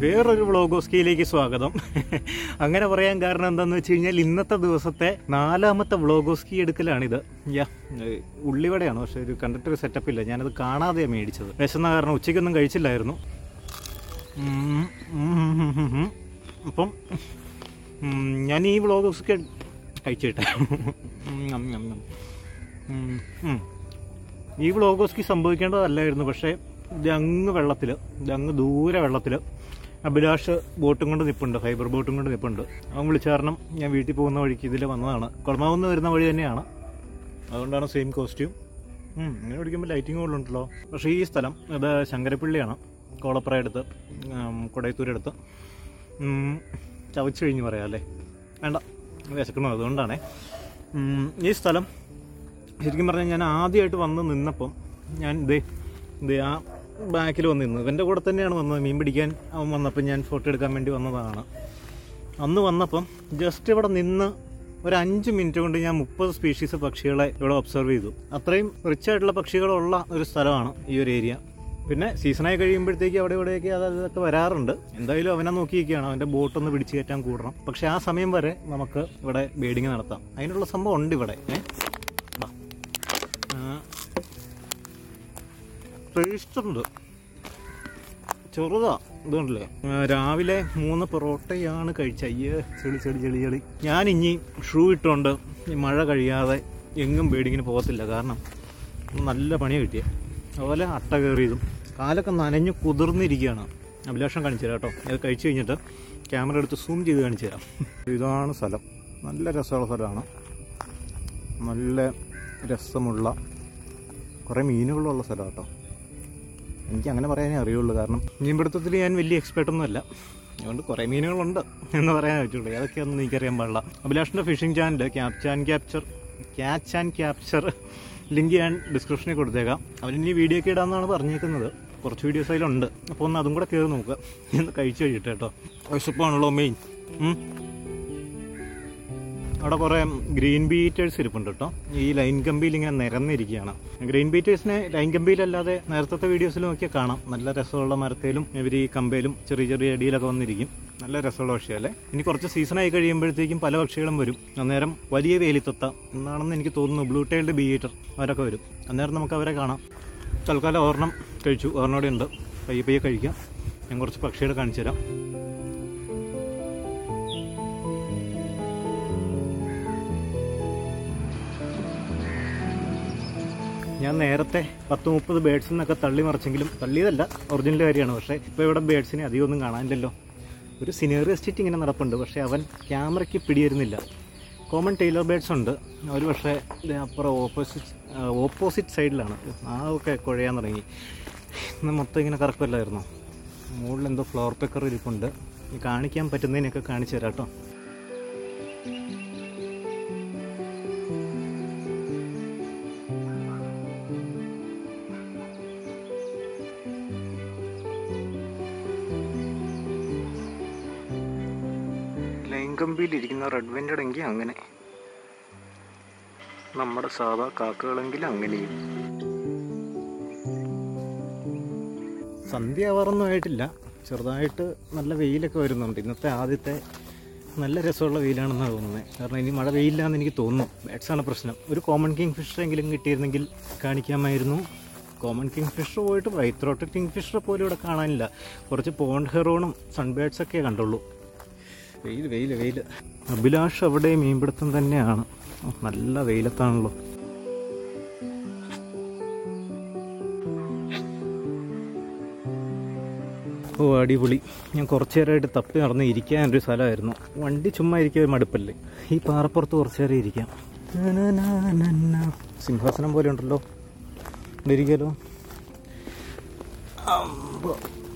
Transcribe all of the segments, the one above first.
വേറൊരു വ്ളോഗോസ്കിയിലേക്ക് സ്വാഗതം അങ്ങനെ പറയാൻ കാരണം എന്താണെന്ന് വെച്ച് കഴിഞ്ഞാൽ ഇന്നത്തെ ദിവസത്തെ നാലാമത്തെ വ്ളോഗോസ്കി എടുക്കലാണിത് യാ ഏഹ് ഉള്ളിവടയാണ് പക്ഷെ ഒരു കണ്ടിട്ട് ഒരു സെറ്റപ്പ് ഇല്ല ഞാനത് കാണാതെയാണ് മേടിച്ചത് വിശന്ന കാരണം ഉച്ചയ്ക്കൊന്നും കഴിച്ചില്ലായിരുന്നു ഉം, ഉം, ഉം, ഉം, ഉം. അപ്പം ഉം, ഞാൻ ഈ വ്ളോഗോസ്കി കഴിച്ചിട്ടെ ഈ വ്ളോഗോസ്കി സംഭവിക്കേണ്ടതല്ലായിരുന്നു പക്ഷേ ഇത് അങ്ങ് വെള്ളത്തിൽ ഇത് അങ്ങ് ദൂരെ വെള്ളത്തിൽ അഭിലാഷ് ബോട്ടും കൊണ്ട് നിൽപ്പുണ്ട് ഫൈബർ ബോട്ടും കൊണ്ട് നിൽപ്പുണ്ട് അവൻ വിളിച്ച കാരണം ഞാൻ വീട്ടിൽ പോകുന്ന വഴിക്ക് ഇതിൽ വന്നതാണ് കുളമാവുന്ന വരുന്ന വഴി തന്നെയാണ് അതുകൊണ്ടാണ് സെയിം കോസ്റ്റ്യൂം ഇങ്ങനെ പിടിക്കുമ്പോൾ ലൈറ്റിംഗ് കൂടുതലുണ്ടല്ലോ പക്ഷേ ഈ സ്ഥലം ഇത് ശങ്കരപ്പള്ളിയാണ് കോളപ്ര അടുത്ത് കൊടയത്തൂരടുത്ത് ചവച്ച് കഴിഞ്ഞ് പറയാം അല്ലേ വേണ്ട വിശക്കണം അതുകൊണ്ടാണേ ഉം, ഈ സ്ഥലം ശരിക്കും പറഞ്ഞാൽ ഞാൻ ആദ്യമായിട്ട് വന്ന് നിന്നപ്പം ഞാൻ ഇതേ ഇതേ ആ ബാക്കിൽ വന്ന് നിന്നു ഇവൻ്റെ കൂടെ തന്നെയാണ് വന്നത് മീൻ പിടിക്കാൻ അവൻ വന്നപ്പം ഞാൻ ഫോട്ടോ എടുക്കാൻ വേണ്ടി വന്നതാണ് അന്ന് വന്നപ്പം ജസ്റ്റ് ഇവിടെ നിന്ന് ഒരു അഞ്ച് മിനിറ്റ് കൊണ്ട് ഞാൻ മുപ്പത് സ്പീഷീസ് പക്ഷികളെ ഇവിടെ ഒബ്സർവ് ചെയ്തു അത്രയും റിച്ച് ആയിട്ടുള്ള പക്ഷികളുള്ള ഒരു സ്ഥലമാണ് ഈ ഒരു ഏരിയ പിന്നെ സീസണായി കഴിയുമ്പോഴത്തേക്ക് അവിടെ ഇവിടെയൊക്കെ അത് അതൊക്കെ വരാറുണ്ട് എന്തായാലും അവനെ നോക്കിയിരിക്കുകയാണ് അവൻ്റെ ബോട്ടൊന്ന് പിടിച്ചു കയറ്റാൻ കൂടണം പക്ഷേ ആ സമയം വരെ നമുക്ക് ഇവിടെ ബേഡിങ് നടത്താം അതിനുള്ള സംഭവം ഉണ്ട് ഇവിടെ ഏ വാ. ആ, ടേസ്റ്റ് ഉണ്ട് ചെറുതാ ഇതുണ്ടല്ലേ ആ, രാവിലെ മൂന്ന് പൊറോട്ടയാണ് കഴിച്ച അയ്യേ ചെളി ചെളി ചെളി ചെളി ഞാൻ ഇനി ഷൂ ഇട്ടുകൊണ്ട് ഈ മഴ കഴിയാതെ എങ്ങും ബേഡിങ്ങിന് പോകത്തില്ല കാരണം നല്ല പണിയാണ് കിട്ടിയത് അതുപോലെ അട്ട കയറിയതും കാലൊക്കെ നനഞ്ഞു കുതിർന്നിരിക്കുകയാണ് അഭിലാഷം കാണിച്ചു തരാം കേട്ടോ അത് കഴിച്ചു കഴിഞ്ഞിട്ട് ക്യാമറ എടുത്ത് സൂം ചെയ്ത് കാണിച്ചു തരാം ഇതാണ് സ്ഥലം നല്ല രസമുള്ള സ്ഥലമാണ് നല്ല രസമുള്ള കുറേ മീനുകളുള്ള സ്ഥലം കേട്ടോ എനിക്ക് അങ്ങനെ പറയാനേ അറിയുള്ളൂ കാരണം മീൻപിടുത്തത്തിൽ ഞാൻ വലിയ എക്സ്പേർട്ടൊന്നും അല്ല അതുകൊണ്ട് കുറേ മീനുകളുണ്ട് എന്ന് പറയാൻ പറ്റുള്ളൂ അതൊക്കെയൊന്നും എനിക്കറിയാൻ പാടില്ല അഭിലാഷിൻ്റെ fishing channel capture and capture catch and capture link ഞാൻ ഡിസ്ക്രിപ്ഷനിൽ കൊടുത്തേക്കാം അവനിനി വീഡിയോ ഒക്കെ ഇടാമെന്നാണ് പറഞ്ഞേക്കുന്നത് കുറച്ച് വീഡിയോസ് അതിലുണ്ട് അപ്പോൾ ഒന്ന് അതും കൂടെ കയറി നോക്കുക ഒന്ന് കഴിച്ചു കഴിയട്ടെ കേട്ടോ വിശപ്പാണല്ലോ മെയിൻ ഉം. അവിടെ കുറേ ഗ്രീൻ ബീറ്റേഴ്സ് ഇരിപ്പുണ്ട് കേട്ടോ ഈ ലൈൻ കമ്പിയിൽ ഇങ്ങനെ നിരന്നിരിക്കുകയാണ് ഗ്രീൻ ബീറ്റേഴ്സിനെ ലൈൻ കമ്പിയിലല്ലാതെ നേരത്തെ വീഡിയോസിൽ നോക്കിയാൽ കാണാം നല്ല രസമുള്ള മരത്തേലും ഇവർ ഈ കമ്പയിലും ചെറിയ ചെറിയ അടിയിലൊക്കെ വന്നിരിക്കും നല്ല രസമുള്ള പക്ഷിയല്ലേ ഇനി കുറച്ച് സീസണായി കഴിയുമ്പോഴത്തേക്കും പല പക്ഷികളും വരും അന്നേരം വലിയ വേലിത്തൊത്ത എന്നാണെന്ന് എനിക്ക് തോന്നുന്നു ബ്ലൂ ടൈൽഡ് ബീറ്റർ അവരൊക്കെ വരും അന്നേരം നമുക്ക് അവരെ കാണാം തൽക്കാലം ഒരെണ്ണം കഴിച്ചു ഒരെണ്ണോടെ ഉണ്ട് പയ്യെ പയ്യെ കഴിക്കാം ഞാൻ കുറച്ച് പക്ഷികളെ കാണിച്ചു തരാം ഞാൻ നേരത്തെ പത്ത് മുപ്പത് ബേഡ്സിൽ നിന്നൊക്കെ തള്ളി മറിച്ചെങ്കിലും തള്ളിയതല്ല ഒറിജിനൽ കാര്യമാണ് പക്ഷേ ഇപ്പോൾ ഇവിടെ ബേഡ്സിനെ അധികമൊന്നും കാണാനില്ലല്ലോ ഒരു സിനേറി എസ്റ്റേറ്റ് ഇങ്ങനെ നടപ്പുണ്ട് പക്ഷേ അവൻ ക്യാമറയ്ക്ക് പിടിയിരുന്നില്ല കോമൺ ടൈലർ ബേഡ്സ് ഉണ്ട് അവർ പക്ഷേ ഇത് അപ്പുറം ഓപ്പോസിറ്റ് ഓപ്പോസിറ്റ് സൈഡിലാണ് ആ ഒക്കെ കുഴയാൻ തുടങ്ങി ഇന്ന് മൊത്തം ഇങ്ങനെ കറക്കമല്ലായിരുന്നോ മുകളിൽ എന്തോ ഫ്ലവർ പെക്കർ ഇരിപ്പുണ്ട് ഈ കാണിക്കാൻ പറ്റുന്നതിനൊക്കെ കാണിച്ചു തരാം കേട്ടോ ലൈൻ കമ്പിയിൽ ഇരിക്കുന്ന റെഡ് വെൻറ്റഡ് എങ്കിൽ അങ്ങനെ നമ്മുടെ സാധാ കാക്കകളെങ്കിൽ അങ്ങനെയും സന്ധ്യ ആവാറൊന്നും ആയിട്ടില്ല ചെറുതായിട്ട് നല്ല വെയിലൊക്കെ വരുന്നുണ്ട് ഇന്നത്തെ ആദ്യത്തെ നല്ല രസമുള്ള വെയിലാണെന്നാണ് തോന്നുന്നത് കാരണം ഇനി മഴ വെയിലാന്ന് എനിക്ക് തോന്നുന്നു ബാറ്റ്സാണ് പ്രശ്നം ഒരു കോമൺ കിങ് ഫിഷർ എങ്കിലും കിട്ടിയിരുന്നെങ്കിൽ കാണിക്കാമായിരുന്നു കോമൺ കിങ് ഫിഷർ പോയിട്ട് വൈറ്റ് ത്രോട്ട് കിങ് ഫിഷർ പോലും ഇവിടെ കാണാനില്ല കുറച്ച് പോണ്ട് ഹെറോണും സൺബേഡ്സ് ഒക്കെ കണ്ടുള്ളൂ വെയിൽ വെയിൽ വെയിൽ അഭിലാഷ് അവിടെ മീൻപിടുത്തം തന്നെയാണ് ഓ, നല്ല വെയിലത്താണല്ലോ ഓ അടിപൊളി ഞാൻ കുറച്ചു നേരമായിട്ട് തപ്പി നടന്ന് ഇരിക്കാൻ ഒരു സ്ഥലമായിരുന്നു വണ്ടി ചുമ്മാ ഇരിക്കാൻ ഒരു മടുപ്പല്ലേ ഈ പാറപ്പുറത്ത് കുറച്ചു നേരം ഇരിക്കാം നനനനന. സിംഹാസനം പോലെ ഉണ്ടല്ലോ ഇവിടെ ഇരിക്കാലോ അമ്പോ.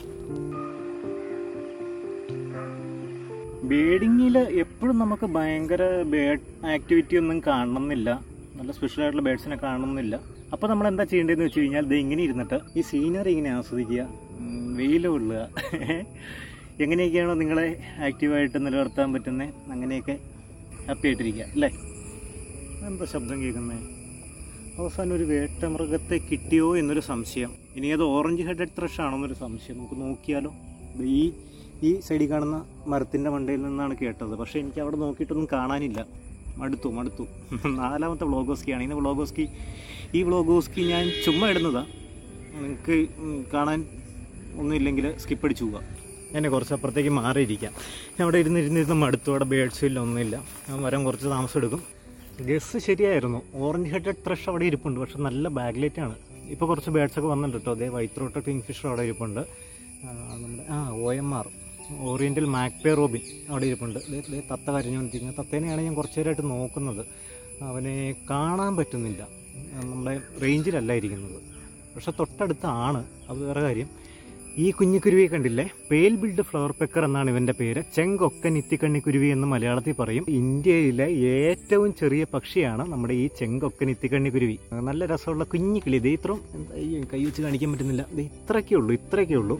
ബേഡിങ്ങിൽ എപ്പോഴും നമുക്ക് ഭയങ്കര ബേഡ് ആക്ടിവിറ്റി ഒന്നും കാണണമെന്നില്ല നല്ല സ്പെഷ്യൽ ആയിട്ടുള്ള ബേഡ്സിനെ കാണണമെന്നില്ല അപ്പോൾ നമ്മൾ എന്താ ചെയ്യേണ്ടതെന്ന് വെച്ച് കഴിഞ്ഞാൽ ഇത് ഇങ്ങനെ ഇരുന്നിട്ട് ഈ സീനറി ഇങ്ങനെ ആസ്വദിക്കുക ഉം, വെയിൽ കൊള്ളുക എങ്ങനെയൊക്കെയാണോ നിങ്ങളെ ആക്റ്റീവായിട്ട് നിലനിർത്താൻ പറ്റുന്നത് അങ്ങനെയൊക്കെ ഹാപ്പി ആയിട്ടിരിക്കുക അല്ലേ എന്താ ശബ്ദം കേൾക്കുന്നത് അവസാനം ഒരു വേട്ടമൃഗത്തെ കിട്ടിയോ എന്നൊരു സംശയം ഇനി അത് ഓറഞ്ച് ഹെഡഡ് ത്രഷ് ആണോ എന്നൊരു സംശയം നമുക്ക് നോക്കിയാലോ ദേ ഈ ഈ സൈഡിൽ കാണുന്ന മരത്തിൻ്റെ മണ്ടയിൽ നിന്നാണ് കേട്ടത് പക്ഷേ എനിക്ക് അവിടെ നോക്കിയിട്ടൊന്നും കാണാനില്ല മടുത്തു മടുത്തു നാലാമത്തെ വ്ളോഗോസ്കിയാണ് ഇന്ന് വ്ളോഗോസ്കി ഈ വ്ളോഗോസ്കി ഞാൻ ചുമ്മാ ഇടുന്നതാണ് നിങ്ങൾക്ക് ഉം, കാണാൻ ഒന്നുമില്ലെങ്കിൽ സ്കിപ്പ് അടിച്ചു പോവുക എന്നെ കുറച്ച് അപ്പുറത്തേക്ക് മാറിയിരിക്കാം ഞാൻ അവിടെ ഇരുന്ന് ഇരുന്നിരുന്ന് മടുത്തു അവിടെ ബേഡ്സും ഇല്ല ഒന്നുമില്ല ആ മരം കുറച്ച് താമസം എടുക്കും ഗസ് ശരിയായിരുന്നു ഓറഞ്ച് ഹെഡഡ് ത്രഷ് അവിടെ ഇരിപ്പുണ്ട് പക്ഷെ നല്ല ബാഗ്ലൈറ്റ് ആണ് ഇപ്പോൾ കുറച്ച് ബേഡ്സ് ഒക്കെ വന്നിട്ടുണ്ട് കേട്ടോ അതേ വൈറ്റ് റോട്ട് കിങ് ഫിഷർ അവിടെ ഇരിപ്പുണ്ട് ആ, നമ്മുടെ ആ O M R oriental magpie robin അവിടെ ഇരിപ്പുണ്ട് ദേ ദേ തത്ത കരഞ്ഞുകൊണ്ടിരിക്കുന്നത് തത്തേനെയാണ് ഞാൻ കുറച്ച് നേരമായിട്ട് നോക്കുന്നത് അവനെ കാണാൻ പറ്റുന്നില്ല ആ, നമ്മുടെ റേഞ്ചിലല്ല ഇരിക്കുന്നത് പക്ഷെ തൊട്ടടുത്താണ് അത് വേറെ കാര്യം ഈ കുഞ്ഞിക്കുരുവിയെ കണ്ടില്ലേ പേൽ ബിൽഡ് ഫ്ലവർ പെക്കർ എന്നാണ് ഇവന്റെ പേര് ചെങ്കൊക്കൻ ഇത്തിക്കണ്ണിക്കുരുവി എന്ന് മലയാളത്തിൽ പറയും ഇന്ത്യയിലെ ഏറ്റവും ചെറിയ പക്ഷിയാണ് നമ്മുടെ ഈ ചെങ്കൊക്കൻ ഇത്തിക്കണ്ണിക്കുരുവി നല്ല രസമുള്ള കുഞ്ഞു കിളി ഇത് ഇത്രയും എന്താ ഈ കൈ വെച്ച് കാണിക്കാൻ പറ്റുന്നില്ല ഇത് ഇത്രയൊക്കെ ഉള്ളൂ ഇത്രയൊക്കെ ഉള്ളൂ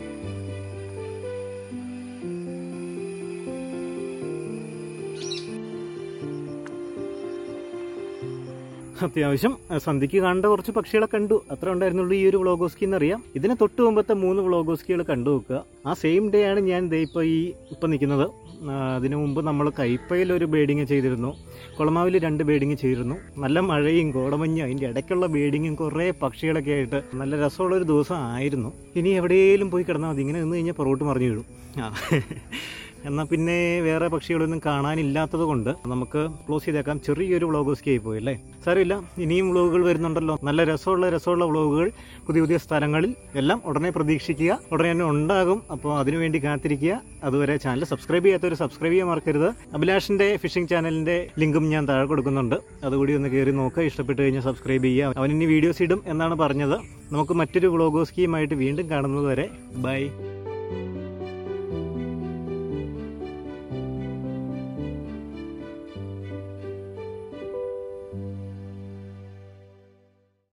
അത്യാവശ്യം അഹ് സന്ധ്യക്ക് കണ്ട കുറച്ച് പക്ഷികളെ കണ്ടു അത്ര ഉണ്ടായിരുന്നുള്ളൂ ഈ ഒരു വ്ളോഗോസ്കി എന്നറിയാം ഇതിന് തൊട്ട് മുമ്പത്തെ മൂന്ന് വ്ളോഗോസ്കികൾ കണ്ടു വെക്കുക ആ സെയിം ഡേ ആണ് ഞാൻ ദേ ഇപ്പോൾ ഈ ഇപ്പം നിൽക്കുന്നത് ആ, അതിനു മുമ്പ് നമ്മൾ കൈപ്പയിൽ ഒരു ബേഡിങ് ചെയ്തിരുന്നു കുളമാവിൽ രണ്ട് ബേഡിങ് ചെയ്തിരുന്നു നല്ല മഴയും കോടമഞ്ഞും അതിൻ്റെ ഇടയ്ക്കുള്ള ബേഡിങ്ങും കുറേ പക്ഷികളൊക്കെ ആയിട്ട് നല്ല രസമുള്ള ഒരു ദിവസം ആയിരുന്നു ഇനി എവിടെയെങ്കിലും പോയി കിടന്നാൽ മതി ഇങ്ങനെ നിന്ന് കഴിഞ്ഞാൽ പുറകോട്ട് മറിഞ്ഞു വീഴും ആ എന്നാൽ പിന്നെ വേറെ പക്ഷികളൊന്നും കാണാനില്ലാത്തത് കൊണ്ട് നമുക്ക് ക്ലോസ് ചെയ്തേക്കാം ചെറിയൊരു വ്ളോഗോസ്കി ആയി പോയി അല്ലേ സാരമില്ല ഇനിയും വ്ളോഗുകൾ വരുന്നുണ്ടല്ലോ നല്ല രസമുള്ള രസമുള്ള വ്ളോഗുകൾ പുതിയ പുതിയ സ്ഥലങ്ങളിൽ എല്ലാം ഉടനെ പ്രതീക്ഷിക്കുക ഉടനെ തന്നെ ഉണ്ടാകും അപ്പോൾ അതിനുവേണ്ടി കാത്തിരിക്കുക അതുവരെ ചാനൽ സബ്സ്ക്രൈബ് ചെയ്യാത്തവർ സബ്സ്ക്രൈബ് ചെയ്യാൻ മറക്കരുത് അഭിലാഷിന്റെ ഫിഷിംഗ് ചാനലിന്റെ ലിങ്കും ഞാൻ താഴെ കൊടുക്കുന്നുണ്ട് അതുകൂടി ഒന്ന് കയറി നോക്കുക ഇഷ്ടപ്പെട്ട് കഴിഞ്ഞാൽ സബ്സ്ക്രൈബ് ചെയ്യുക അവൻ ഇനി വീഡിയോസ് ഇടും എന്നാണ് പറഞ്ഞത് നമുക്ക് മറ്റൊരു വ്ളോഗോസ്കിയുമായിട്ട് വീണ്ടും കാണുന്നത് വരെ ബൈ